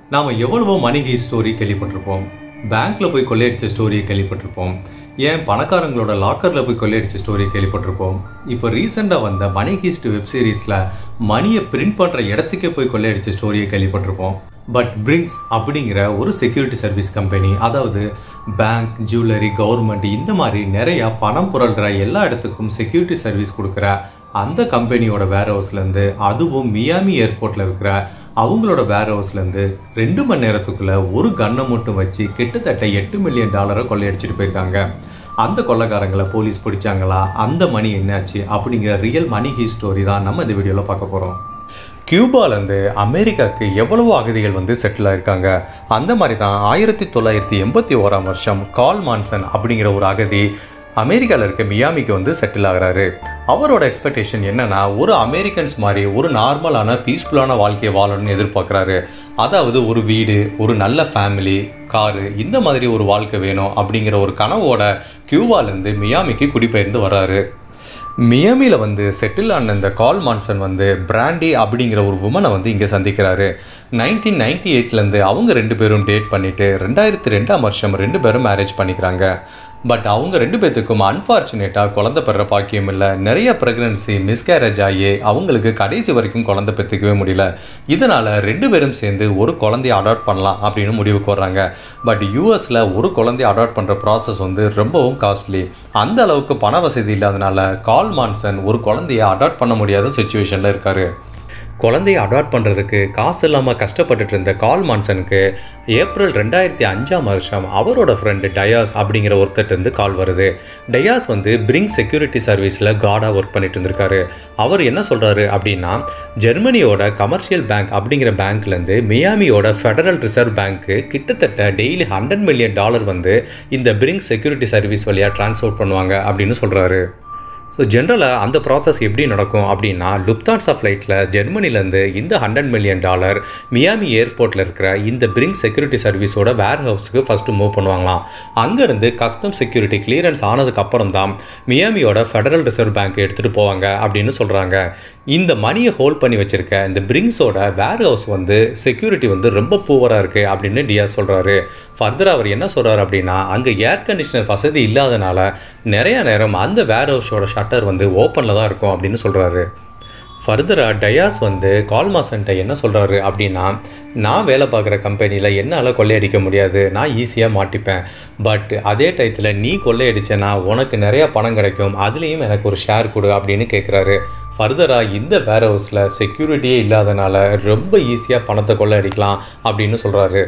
நாம் எவ்வளவோ money he story கேள்விப்பட்டிருப்போம் பேங்க்ல போய் கொள்ளையடிச்ச ஸ்டோரியை கேள்விப்பட்டிருப்போம் ஏன் பணக்காரங்களோட லாக்கர்ல போய் கொள்ளையடிச்ச ஸ்டோரியை கேள்விப்பட்டிருப்போம் இப்போ ரீசெண்டாக வந்த மணி ஹீஸ்ட் வெப் சீரிஸ்ல மணியை பிரிண்ட் பண்ற இடத்துக்கே போய் கொள்ளையடிச்ச ஸ்டோரியை கேள்விப்பட்டிருப்போம் பட் பிரிங்ஸ் அப்படிங்கிற ஒரு செக்யூரிட்டி சர்வீஸ் கம்பெனி அதாவது பேங்க் ஜுவல்லரி கவர்மெண்ட் இந்த மாதிரி நிறைய பணம் புரள்ற எல்லா இடத்துக்கும் செக்யூரிட்டி சர்வீஸ் கொடுக்குற அந்த கம்பெனியோட வேர் ஹவுஸ்லேருந்து அதுவும் மியாமி ஏர்போர்ட்டில் இருக்கிற அவங்களோட வேர் ஹவுஸ்லேருந்து ரெண்டு மணி நேரத்துக்குள்ள ஒரு கன்னை மட்டும் வச்சு கிட்டத்தட்ட எட்டு மில்லியன் டாலரை கொள்ளையடிச்சிட்டு போயிருக்காங்க அந்த கொள்ளைக்காரங்களை போலீஸ் பிடிச்சாங்களா அந்த மணி என்னாச்சு அப்படிங்கிற ரியல் மணி ஹீ ஸ்டோரி தான் நம்ம இந்த வீடியோவில் பார்க்க போகிறோம் கியூபாலேருந்து அமெரிக்காவுக்கு எவ்வளவோ அகதிகள் வந்து செட்டில் ஆயிருக்காங்க அந்த மாதிரி தான் ஆயிரத்தி தொள்ளாயிரத்தி எண்பத்தி ஓராம் வருஷம் கால் மான்சன் அப்படிங்கிற ஒரு அகதி அமெரிக்காவில் இருக்க மியாமிக்கு வந்து செட்டில் ஆகுறாரு அவரோட எக்ஸ்பெக்டேஷன் என்னன்னா ஒரு அமெரிக்கன்ஸ் மாதிரி ஒரு நார்மலான பீஸ்ஃபுல்லான வாழ்க்கையை வாழணும்னு எதிர்பார்க்குறாரு அதாவது ஒரு வீடு ஒரு நல்ல ஃபேமிலி காரு இந்த மாதிரி ஒரு வாழ்க்கை வேணும் அப்படிங்கிற ஒரு கனவோட கியூபாலேருந்து மியாமிக்கு குடிபெயர்ந்து வர்றாரு மியாமியில் வந்து செட்டில் ஆன இந்த கால் மான்சன் வந்து பிராண்டி அப்படிங்கிற ஒரு உமனை வந்து இங்கே சந்திக்கிறாரு நைன்டீன் நைன்டி எயிட்லேருந்து அவங்க ரெண்டு பேரும் டேட் பண்ணிட்டு ரெண்டாயிரத்தி ரெண்டாம் வருஷம் ரெண்டு பேரும் மேரேஜ் பண்ணிக்கிறாங்க பட் அவங்க ரெண்டு பேர்த்துக்கும் அன்ஃபார்ச்சுனேட்டாக குழந்தை பெற பாக்கியம் இல்லை நிறைய ப்ரெக்னன்சி மிஸ்கேரேஜ் ஆகி அவங்களுக்கு கடைசி வரைக்கும் குழந்தை பெற்றுக்கவே முடியல இதனால் ரெண்டு பேரும் சேர்ந்து ஒரு குழந்தைய அடாப்ட் பண்ணலாம் அப்படின்னு முடிவுக்கு வர்றாங்க பட் யூஎஸில் ஒரு குழந்தைய அடாப்ட் பண்ணுற ப்ராசஸ் வந்து ரொம்பவும் காஸ்ட்லி அந்த அளவுக்கு பண வசதி இல்லாதனால கால் மான்சன் ஒரு குழந்தைய அடாப்ட் பண்ண முடியாத சுச்சுவேஷனில் இருக்காரு குழந்தைய அடாப்ட் பண்ணுறதுக்கு காசு இல்லாமல் கஷ்டப்பட்டுட்டு இருந்த கால் மான்சனுக்கு ஏப்ரல் ரெண்டாயிரத்தி அஞ்சாம் வருஷம் அவரோட ஃப்ரெண்டு டயாஸ் அப்படிங்கிற ஒருத்தர்கிட்ட கால் வருது டயாஸ் வந்து பிரிங் செக்யூரிட்டி சர்வீஸில் கார்டாக ஒர்க் பண்ணிட்டு இருந்திருக்காரு அவர் என்ன சொல்கிறாரு அப்படின்னா ஜெர்மனியோட கமர்ஷியல் பேங்க் அப்படிங்கிற பேங்க்லேருந்து மியாமியோட ஃபெடரல் ரிசர்வ் பேங்க்கு கிட்டத்தட்ட டெய்லி ஹண்ட்ரட் மில்லியன் டாலர் வந்து இந்த பிரிங் செக்யூரிட்டி சர்வீஸ் வழியாக ட்ரான்ஸ்போர்ட் பண்ணுவாங்க அப்படின்னு சொல்கிறாரு ஸோ ஜென்ரலாக அந்த ப்ராசஸ் எப்படி நடக்கும் அப்படின்னா லுப்தான்ஸா ஃப்ளைட்டில் ஜெர்மனிலேருந்து இந்த ஹண்ட்ரட் மில்லியன் டாலர் மியாமி ஏர்போர்ட்டில் இருக்கிற இந்த பிரிங் செக்யூரிட்டி சர்வீஸோட வேர் ஹவுஸுக்கு ஃபஸ்ட்டு மூவ் பண்ணுவாங்களாம் அங்கேருந்து கஸ்டம் செக்யூரிட்டி கிளியரன்ஸ் ஆனதுக்கு அப்புறம் தான் மியாமியோட ஃபெடரல் ரிசர்வ் பேங்க் எடுத்துகிட்டு போவாங்க அப்படின்னு சொல்கிறாங்க இந்த மணியை ஹோல்ட் பண்ணி வச்சுருக்க இந்த பிரிங்ஸோட வேர் ஹவுஸ் வந்து செக்யூரிட்டி வந்து ரொம்ப பூவராக இருக்குது அப்படின்னு டிஆர் சொல்கிறாரு ஃபர்தர் அவர் என்ன சொல்கிறார் அப்படின்னா அங்கே ஏர் கண்டிஷனர் வசதி இல்லாதனால நிறைய நேரம் அந்த வேர் ஹவுஸோட ஷட்டர் வந்து ஓப்பனில் தான் இருக்கும் அப்படின்னு சொல்கிறாரு ஃபர்தராக டயாஸ் வந்து கால்மாசன்ட்ட என்ன சொல்கிறாரு அப்படின்னா நான் வேலை பார்க்குற கம்பெனியில் என்னால் கொள்ளையடிக்க முடியாது நான் ஈஸியாக மாட்டிப்பேன் பட் அதே டயத்தில் நீ கொள்ளையடிச்சேன்னா உனக்கு நிறையா பணம் கிடைக்கும் அதுலேயும் எனக்கு ஒரு ஷேர் கொடு அப்படின்னு கேட்குறாரு ஃபர்தராக இந்த வேர் ஹவுஸில் செக்யூரிட்டியே இல்லாதனால ரொம்ப ஈஸியாக பணத்தை கொள்ளையடிக்கலாம் அப்படின்னு சொல்கிறாரு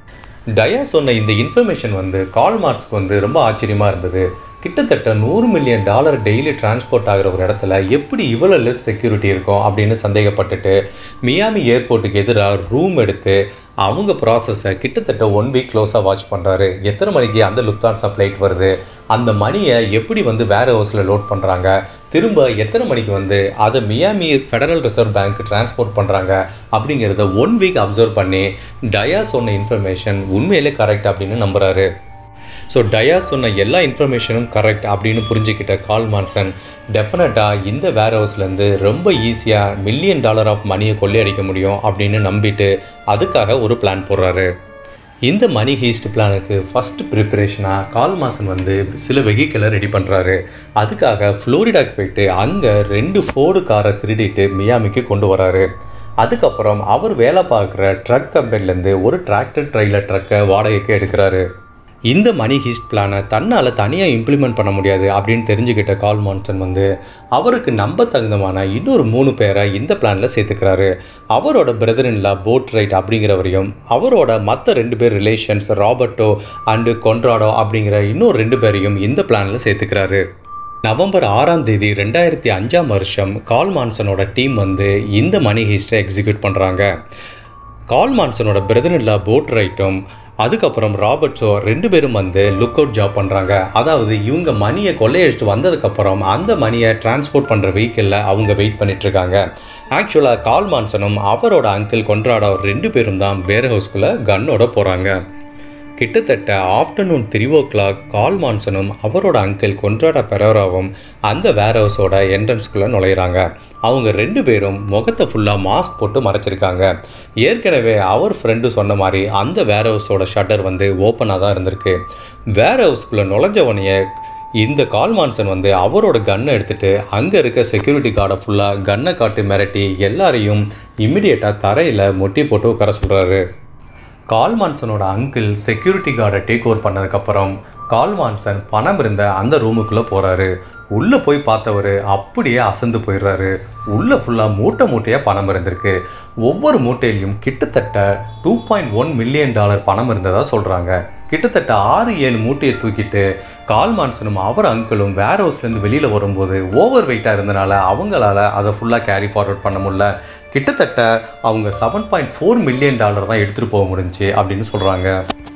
டயா சொன்ன இந்த இன்ஃபர்மேஷன் வந்து கால் மார்க்ஸ்க்கு வந்து ரொம்ப ஆச்சரியமாக இருந்தது கிட்டத்தட்ட நூறு மில்லியன் டாலர் டெய்லி டிரான்ஸ்போர்ட் ஆகிற ஒரு இடத்துல எப்படி இவ்வளோ லெஸ் செக்யூரிட்டி இருக்கும் அப்படின்னு சந்தேகப்பட்டுட்டு மியாமி ஏர்போர்ட்டுக்கு எதிராக ரூம் எடுத்து அவங்க ப்ராசஸை கிட்டத்தட்ட ஒன் வீக் க்ளோஸாக வாட்ச் பண்ணுறாரு எத்தனை மணிக்கு அந்த லுப்தான்ஸா ஃப்ளைட் வருது அந்த மணியை எப்படி வந்து வேர் ஹவுஸில் லோட் பண்ணுறாங்க திரும்ப எத்தனை மணிக்கு வந்து அதை Miami Federal Reserve Bank transport பண்ணுறாங்க அப்படிங்கிறத ஒன் வீக் அப்சர்வ் பண்ணி டயா சொன்ன இன்ஃபர்மேஷன் உண்மையிலே கரெக்ட் அப்படின்னு நம்புகிறாரு ஸோ டயா சொன்ன எல்லா இன்ஃபர்மேஷனும் கரெக்ட் அப்படின்னு புரிஞ்சுக்கிட்ட கால் மான்சன் டெஃபினட்டாக இந்த வேர் ஹவுஸ்லேருந்து ரொம்ப ஈஸியாக மில்லியன் டாலர் ஆஃப் மணியை கொள்ளையடிக்க முடியும் அப்படின்னு நம்பிட்டு அதுக்காக ஒரு பிளான் போடுறாரு இந்த மணி ஹீஸ்ட் பிளானுக்கு ஃபஸ்ட் ப்ரிப்பரேஷனாக கால் மாசன் வந்து சில வெஹிக்கிளை ரெடி பண்ணுறாரு அதுக்காக ஃப்ளோரிடாக்கு போயிட்டு அங்கே ரெண்டு ஃபோர்டு காரை திருடிட்டு மியாமிக்கு கொண்டு வராரு அதுக்கப்புறம் அவர் வேலை பார்க்குற ட்ரக் கம்பெனிலேருந்து ஒரு டிராக்டர் ட்ரெயிலர் ட்ரக்கை வாடகைக்கு எடுக்கிறாரு இந்த மணி ஹீஸ்ட் பிளானை தன்னால் தனியாக இம்ப்ளிமெண்ட் பண்ண முடியாது அப்படின்னு தெரிஞ்சுக்கிட்ட கால் மான்சன் வந்து அவருக்கு நம்ப தகுந்தமான இன்னொரு மூணு பேரை இந்த பிளானில் சேர்த்துக்கிறாரு அவரோட பிரதர் இன்லா போட் ரைட் அப்படிங்கிறவரையும் அவரோட மற்ற ரெண்டு பேர் ரிலேஷன்ஸ் ராபர்ட்டோ அண்டு கொன்ட்ராடோ அப்படிங்கிற இன்னொரு ரெண்டு பேரையும் இந்த பிளானில் சேர்த்துக்கிறாரு நவம்பர் ஆறாம் தேதி ரெண்டாயிரத்தி அஞ்சாம் வருஷம் கால் மான்சனோட டீம் வந்து இந்த மணி ஹீஸ்ட்டை எக்ஸிக்யூட் பண்ணுறாங்க கால் மான்சனோட பிரதர் இல்லா போட் ரைட்டும் அதுக்கப்புறம் ராபர்ட்ஸோ ரெண்டு பேரும் வந்து லுக் அவுட் ஜாப் பண்ணுறாங்க அதாவது இவங்க மணியை கொள்ளையடிச்சிட்டு வந்ததுக்கப்புறம் அந்த மணியை டிரான்ஸ்போர்ட் பண்ணுற வெஹிக்கிளில் அவங்க வெயிட் பண்ணிட்டுருக்காங்க ஆக்சுவலாக கால் மான்சனும் அவரோட அங்கிள் கொன்றாடோ ரெண்டு பேரும் தான் வேர் ஹவுஸ்குள்ளே கன்னோட போகிறாங்க கிட்டத்தட்ட ஆஃப்டர்நூன் த்ரீ ஓ கிளாக் கால் மான்சனும் அவரோட அங்கிள் கொன்றாட பெரோராவும் அந்த வேர் ஹவுஸோட என்ட்ரன்ஸ்குள்ளே நுழையிறாங்க அவங்க ரெண்டு பேரும் முகத்தை ஃபுல்லாக மாஸ்க் போட்டு மறைச்சிருக்காங்க ஏற்கனவே அவர் ஃப்ரெண்டு சொன்ன மாதிரி அந்த வேர் ஹவுஸோட ஷட்டர் வந்து ஓப்பனாக தான் இருந்திருக்கு வேர் ஹவுஸ்குள்ளே நுழைஞ்சவனையே இந்த கால்மான்சன் வந்து அவரோட கன்னை எடுத்துட்டு அங்கே இருக்க செக்யூரிட்டி கார்டை ஃபுல்லாக கன்னை காட்டி மிரட்டி எல்லாரையும் இம்மிடியேட்டாக தரையில் முட்டி போட்டு உட்கார சொல்கிறாரு கால்மான்சனோட அங்கிள் செக்யூரிட்டி கார்டை டேக் ஓவர் பண்ணதுக்கப்புறம் கால்மான்சன் பணம் இருந்த அந்த ரூமுக்குள்ளே போகிறாரு உள்ளே போய் பார்த்தவர் அப்படியே அசந்து போயிடுறாரு உள்ளே ஃபுல்லாக மூட்டை மூட்டையாக பணம் இருந்திருக்கு ஒவ்வொரு மூட்டையிலையும் கிட்டத்தட்ட two point one million dollar பணம் இருந்ததாக சொல்கிறாங்க கிட்டத்தட்ட ஆறு ஏழு மூட்டையை தூக்கிட்டு கால்மான்சனும் அவர் அங்கிளும் வேர் ஹவுஸ்லேருந்து வெளியில் வரும்போது ஓவர் வெயிட்டாக இருந்தனால அவங்களால அதை ஃபுல்லாக கேரி ஃபார்வர்ட் பண்ண முடியல கிட்டத்தட்ட அவங்க seven point four million dollar தான் எடுத்துகிட்டு போக முடிஞ்சு அப்படின்னு சொல்கிறாங்க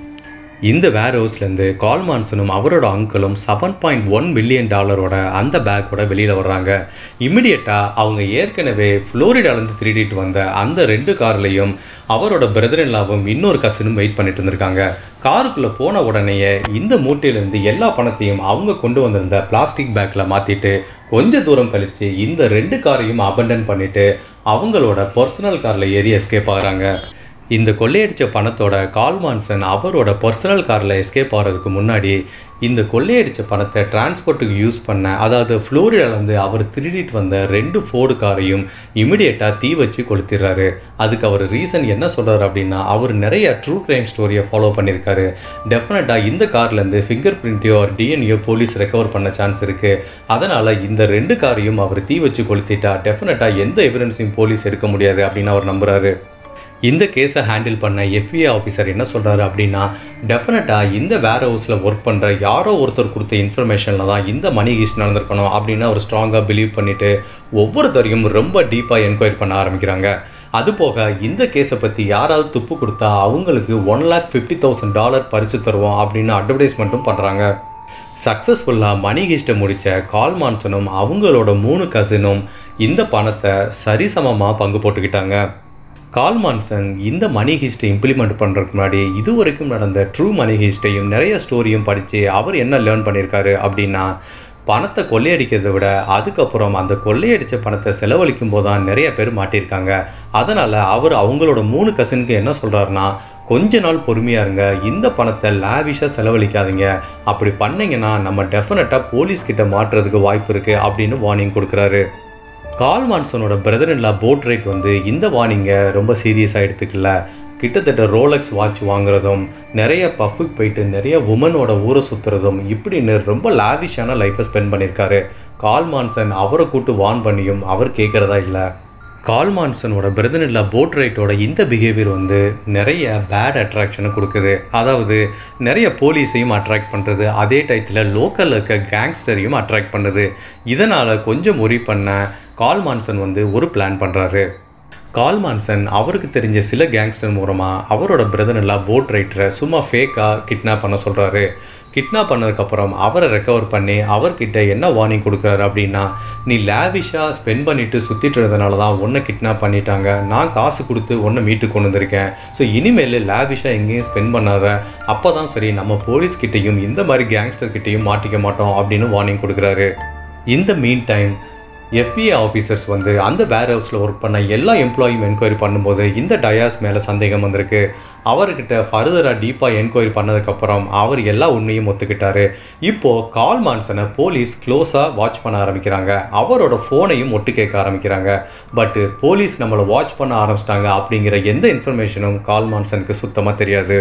இந்த வேர் ஹவுஸ்லேருந்து கால்மான்சனும் அவரோட அங்கிளும் செவன் பாயிண்ட் ஒன் மில்லியன் டாலரோட அந்த பேக்கோட வெளியில் வர்றாங்க இம்மிடியட்டாக அவங்க ஏற்கனவே ஃப்ளோரிடாலேருந்து திருடிட்டு வந்த அந்த ரெண்டு கார்லையும் அவரோட பிரதரின்லாவும் இன்னொரு கசினும் வெயிட் பண்ணிட்டு இருந்திருக்காங்க காருக்குள்ளே போன உடனேயே இந்த மூட்டையிலேருந்து எல்லா பணத்தையும் அவங்க கொண்டு வந்திருந்த பிளாஸ்டிக் பேக்கில் மாற்றிட்டு கொஞ்ச தூரம் கழித்து இந்த ரெண்டு காரையும் அபண்டன் பண்ணிவிட்டு அவங்களோட பர்சனல் காரில் ஏறி எஸ்கேப் ஆகிறாங்க இந்த கொள்ளையடித்த பணத்தோட கால்மான்சன் அவரோட பர்சனல் காரில் எஸ்கேப் ஆகிறதுக்கு முன்னாடி இந்த கொள்ளையடித்த பணத்தை டிரான்ஸ்போர்ட்டுக்கு யூஸ் பண்ண அதாவது ஃப்ளோரிடாலேருந்து அவர் திருடிட்டு வந்த ரெண்டு ஃபோர்டு காரையும் இமிடியேட்டாக தீ வச்சு கொளுத்திடுறாரு அதுக்கு அவர் ரீசன் என்ன சொல்கிறார் அப்படின்னா அவர் நிறைய ட்ரூ கிரைம் ஸ்டோரியை ஃபாலோ பண்ணியிருக்காரு டெஃபினட்டாக இந்த கார்லேருந்து ஃபிங்கர் பிரிண்ட்டையோ டிஎன்ஏ போலீஸ் ரெக்கவர் பண்ண சான்ஸ் இருக்குது அதனால் இந்த ரெண்டு காரையும் அவர் தீ வச்சு கொளுத்திட்டா டெஃபினட்டாக எந்த எவிடன்ஸையும் போலீஸ் எடுக்க முடியாது அப்படின்னு அவர் நம்புகிறாரு இந்த கேஸை ஹேண்டில் பண்ண எஃபிஐ ஆஃபீஸர் என்ன சொல்கிறாரு அப்படின்னா டெஃபினட்டாக இந்த வேர் ஹவுஸில் ஒர்க் பண்ணுற யாரோ ஒருத்தர் கொடுத்த இன்ஃபர்மேஷனில் தான் இந்த மணி ஹீஸ்ட் நடந்திருக்கணும் அப்படின்னு அவர் ஸ்ட்ராங்காக பிலீவ் பண்ணிவிட்டு ஒவ்வொருத்தரையும் ரொம்ப டீப்பாக என்கொயரி பண்ண ஆரம்பிக்கிறாங்க அது போக இந்த கேஸை பற்றி யாராவது துப்பு கொடுத்தா அவங்களுக்கு one lakh fifty thousand dollar பரிசு தருவோம் அப்படின்னு அட்வர்டைஸ்மெண்ட்டும் பண்ணுறாங்க சக்ஸஸ்ஃபுல்லாக மணி ஹீஸ்ட்டை முடித்த கால்மான்சனும் அவங்களோட மூணு கசினும் இந்த பணத்தை சரிசமமாக பங்கு போட்டுக்கிட்டாங்க கால்மான்சன் இந்த மணி ஹிஸ்ட்டை இம்ப்ளிமெண்ட் பண்ணுறதுக்கு முன்னாடி இது வரைக்கும் நடந்த ட்ரூ மணி ஹிஸ்ட்டையும் நிறைய ஸ்டோரியும் படித்து அவர் என்ன லேர்ன் பண்ணியிருக்காரு அப்படின்னா பணத்தை கொள்ளையடிக்கிறத விட அதுக்கப்புறம் அந்த கொள்ளையடித்த பணத்தை செலவழிக்கும் போது தான் நிறைய பேர் மாட்டியிருக்காங்க அதனால் அவர் அவங்களோட மூணு கசினுக்கு என்ன சொல்கிறாருன்னா கொஞ்ச நாள் பொறுமையாக இருங்க இந்த பணத்தை லாவிஷாக செலவழிக்காதீங்க அப்படி பண்ணீங்கன்னா நம்ம டெஃபினட்டாக போலீஸ்கிட்ட மாட்டுறதுக்கு வாய்ப்பு இருக்குது அப்படின்னு வார்னிங் கொடுக்குறாரு கால்மான்சனோட பிரதர் இல்லா போட் ரைட் வந்து இந்த வார்னிங்கை ரொம்ப சீரியஸாக எடுத்துக்கல கிட்டத்தட்ட ரோலக்ஸ் வாட்ச் வாங்குறதும் நிறைய பஃபுக்கு போயிட்டு நிறைய உமனோட ஊரை சுற்றுறதும் இப்படின்னு ரொம்ப லாவிஷான லைஃப்பை ஸ்பெண்ட் பண்ணியிருக்காரு கால்மான்சன் அவரை கூட்டு வார்ன் பண்ணியும் அவர் கேட்குறதா இல்லை கால்மான்சனோட பிரதனில்லா போட் ரைட்டோட இந்த பிஹேவியர் வந்து நிறைய பேட் அட்ராக்ஷனை கொடுக்குது அதாவது நிறைய போலீஸையும் அட்ராக்ட் பண்ணுறது அதே டயத்தில் லோக்கலில் இருக்க கேங்ஸ்டரையும் அட்ராக்ட் பண்ணுது இதனால் கொஞ்சம் ஒரி பண்ண கால்மான்சன் வந்து ஒரு பிளான் பண்ணுறாரு கால்மான்சன் அவருக்கு தெரிஞ்ச சில கேங்ஸ்டர் மூலமாக அவரோட பிரதனெல்லாம் போட் ரைட்டரை சும்மா ஃபேக்காக கிட்னாப் பண்ண சொல்கிறாரு கிட்னாப் பண்ணதுக்கப்புறம் அவரை ரெக்கவர் பண்ணி அவர்கிட்ட என்ன வார்னிங் கொடுக்குறாரு அப்படின்னா நீ லேவிஷாக ஸ்பெண்ட் பண்ணிட்டு சுற்றிட்டு இருந்ததுனால தான் ஒன்றை கிட்னாப் பண்ணிட்டாங்க நான் காசு கொடுத்து ஒன்றை மீட்டு கொண்டு வந்திருக்கேன் ஸோ இனிமேல் லேவிஷாக எங்கேயும் ஸ்பெண்ட் பண்ணாத அப்போ தான் சரி நம்ம போலீஸ்கிட்டையும் இந்த மாதிரி கேங்ஸ்டர் கிட்டையும் மாட்டிக்க மாட்டோம் அப்படின்னு வார்னிங் கொடுக்குறாரு இந்த மீன் டைம் எஃபிஐ ஆஃபீஸர்ஸ் வந்து அந்த வேர் ஹவுஸில் ஒர்க் பண்ண எல்லா எம்ப்ளாயும் என்கொயரி பண்ணும்போது இந்த டயாஸ் மேலே சந்தேகம் வந்திருக்கு அவர்கிட்ட ஃபர்தராக டீப்பாக என்கொயரி பண்ணதுக்கப்புறம் அவர் எல்லா உண்மையும் ஒத்துக்கிட்டாரு இப்போது கால் மான்சனை போலீஸ் க்ளோஸாக வாட்ச் பண்ண ஆரம்பிக்கிறாங்க அவரோட ஃபோனையும் ஒட்டு கேட்க ஆரம்பிக்கிறாங்க பட்டு போலீஸ் நம்மளை வாட்ச் பண்ண ஆரம்பிச்சிட்டாங்க அப்படிங்கிற எந்த இன்ஃபர்மேஷனும் கால் மான்சனுக்கு சுத்தமாக தெரியாது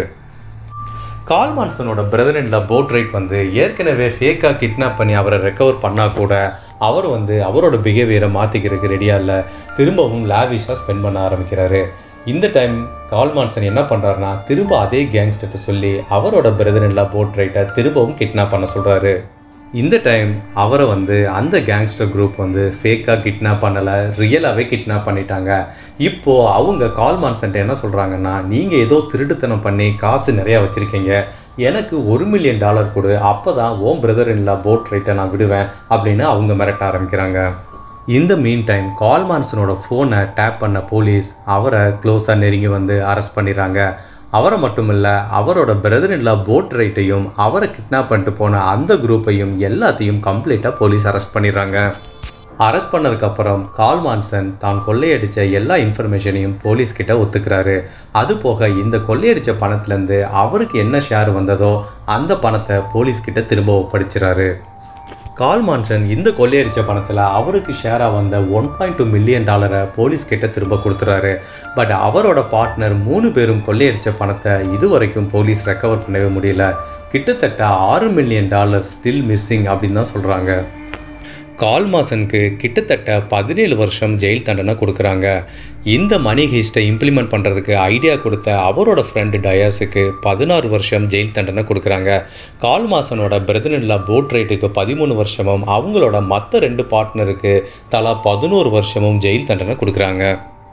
கால்மான்சனோட பிரதரின்ல போட் ரைட் வந்து ஏற்கனவே ஃபேக்காக கிட்னாப் பண்ணி அவரை ரெக்கவர் பண்ணால் கூட அவர் வந்து அவரோட பிஹேவியரை மாற்றிக்கிறதுக்கு ரெடியாக இல்லை திரும்பவும் லாவிஷாக ஸ்பெண்ட் பண்ண ஆரம்பிக்கிறாரு இந்த டைம் கால்மான்சன் என்ன பண்ணுறாருனா திரும்ப அதே கேங்ஸ்டர்கிட்ட சொல்லி அவரோட பிரதரின்ல போட் ரைட்டை திரும்பவும் கிட்னாப் பண்ண சொல்கிறாரு இந்த டைம் அவரை வந்து அந்த கேங்ஸ்டர் குரூப் வந்து ஃபேக்காக கிட்னாப் பண்ணலை ரியலாகவே கிட்னாப் பண்ணிட்டாங்க இப்போது அவங்க கால்மான்சன்ட்ட என்ன சொல்கிறாங்கன்னா நீங்கள் ஏதோ திருட்டுத்தனம் பண்ணி காசு நிறையா வச்சுருக்கீங்க எனக்கு ஒரு மில்லியன் டாலர் கொடு அப்போ தான் ஓம் பிரதர் இல்லா போட் ரைட்டை நான் விடுவேன் அப்படின்னு அவங்க மிரட்ட ஆரம்பிக்கிறாங்க இந்த மீன் டைம் கால்மான்சனோட ஃபோனை டேப் பண்ண போலீஸ் அவரை க்ளோஸாக நெருங்கி வந்து அரெஸ்ட் பண்ணிடுறாங்க அவரை மட்டும் இல்லை அவரோட பிரதர் இல்லா போட் ரைட்டையும் அவரை கிட்னாப் பண்ணிட்டு போன அந்த குரூப்பையும் எல்லாத்தையும் கம்ப்ளீட்டாக போலீஸ் அரெஸ்ட் பண்ணிடுறாங்க அரெஸ்ட் பண்ணதுக்கப்புறம் கால் மான்சன் தான் கொள்ளையடித்த எல்லா இன்ஃபர்மேஷனையும் போலீஸ் கிட்ட ஒத்துக்கிறாரு அது போக இந்த கொள்ளையடித்த பணத்துலேருந்து அவருக்கு என்ன ஷேர் வந்ததோ அந்த பணத்தை போலீஸ் கிட்ட திரும்ப ஒப்படைச்சிறாரு கால் மான்சன் இந்த கொள்ளையடித்த பணத்தில் அவருக்கு ஷேராக வந்த ஒன் பாயிண்ட் டூ மில்லியன் டாலரை போலீஸ் கிட்ட திரும்ப கொடுத்துறாரு பட் அவரோட பார்ட்னர் மூணு பேரும் கொள்ளையடித்த பணத்தை இதுவரைக்கும் போலீஸ் ரெக்கவர் பண்ணவே முடியல கிட்டத்தட்ட ஆறு மில்லியன் டாலர் ஸ்டில் மிஸ்ஸிங் அப்படின்னு தான் சொல்கிறாங்க கால்மாசனுக்கு கிட்டத்தட்ட பதினேழு வருஷம் ஜெயில் தண்டனை கொடுக்குறாங்க இந்த மணி ஹீஸ்ட்டை இம்ப்ளிமெண்ட் பண்ணுறதுக்கு ஐடியா கொடுத்த அவரோட ஃப்ரெண்டு டயாஸுக்கு பதினாறு வருஷம் ஜெயில் தண்டனை கொடுக்குறாங்க கால்மாசனோட பிரதனில்லா போட் ரைட்டுக்கு பதிமூணு வருஷமும் அவங்களோட மற்ற ரெண்டு பார்ட்னருக்கு தலா பதினோரு வருஷமும் ஜெயில் தண்டனை கொடுக்குறாங்க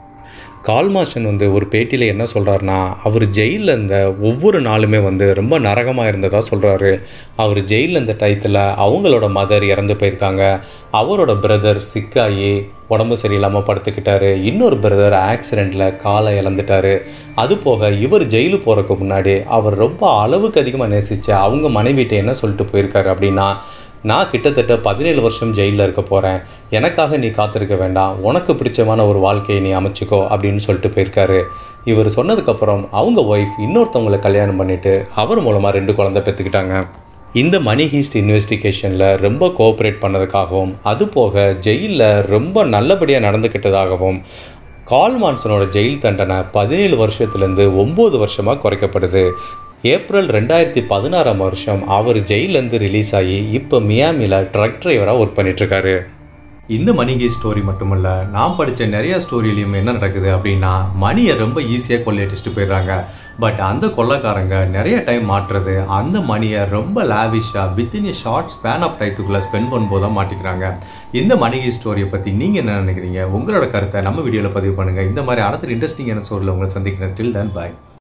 கால்மாஷன் வந்து ஒரு பேட்டியில் என்ன சொல்கிறாருனா அவர் ஜெயிலில் இருந்த ஒவ்வொரு நாளுமே வந்து ரொம்ப நரகமாக இருந்ததாக சொல்கிறாரு அவர் ஜெயிலில் இருந்த டயத்தில் அவங்களோட மதர் இறந்து போயிருக்காங்க அவரோட பிரதர் சிக்காயி உடம்பு சரியில்லாமல் படுத்துக்கிட்டாரு இன்னொரு பிரதர் ஆக்சிடெண்ட்டில் காலை இழந்துட்டாரு அது போக இவர் ஜெயிலு போகிறதுக்கு முன்னாடி அவர் ரொம்ப அளவுக்கு அதிகமாக நேசித்த அவங்க மனைவிட்ட என்ன சொல்லிட்டு போயிருக்காரு அப்படின்னா நான் கிட்டத்தட்ட பதினேழு வருஷம் ஜெயிலில் இருக்க போகிறேன் எனக்காக நீ காத்திருக்க வேண்டாம் உனக்கு பிடிச்சமான ஒரு வாழ்க்கையை நீ அமைச்சிக்கோ அப்படின்னு சொல்லிட்டு போயிருக்காரு இவர் சொன்னதுக்கப்புறம் அவங்க ஒய்ஃப் இன்னொருத்தவங்களை கல்யாணம் பண்ணிட்டு அவர் மூலமாக ரெண்டு குழந்தை பெற்றுக்கிட்டாங்க இந்த மணி ஹீஸ்ட் இன்வெஸ்டிகேஷனில் ரொம்ப கோஆப்ரேட் பண்ணதுக்காகவும் அது போக ஜெயிலில் ரொம்ப நல்லபடியாக நடந்துக்கிட்டதாகவும் கால் மான்சனோட ஜெயில் தண்டனை பதினேழு வருஷத்துலேருந்து ஒம்பது வருஷமாக குறைக்கப்படுது ஏப்ரல் ரெண்டாயிரத்தி பதினாறாம் வருஷம் அவர் ஜெயிலேருந்து ரிலீஸ் ஆகி இப்போ மியாமியில் ட்ரக் டிரைவராக ஒர்க் பண்ணிட்டுருக்காரு இந்த மணிகி ஸ்டோரி மட்டுமல்ல நான் படித்த நிறைய ஸ்டோரியிலையும் என்ன நடக்குது அப்படின்னா மணியை ரொம்ப ஈஸியாக கொள்ளையடிச்சிட்டு போயிடுறாங்க பட் அந்த கொள்ளைக்காரங்க நிறைய டைம் மாட்டுறது அந்த மணியை ரொம்ப லாவிஷாக within a short span of டைத்துக்குள்ளே ஸ்பெண்ட் பண்ணும்போது தான் மாட்டிக்கிறாங்க இந்த மணிகி ஸ்டோரியை பற்றி நீங்கள் என்ன நினைக்கிறீங்க உங்களோட கருத்தை நம்ம வீடியோவில் பதிவு பண்ணுங்கள் இந்த மாதிரி அடுத்த இன்ட்ரெஸ்டிங்கான ஸ்டோரியில் உங்களை சந்திக்கிறேன் ஸ்டில் தன் பாய்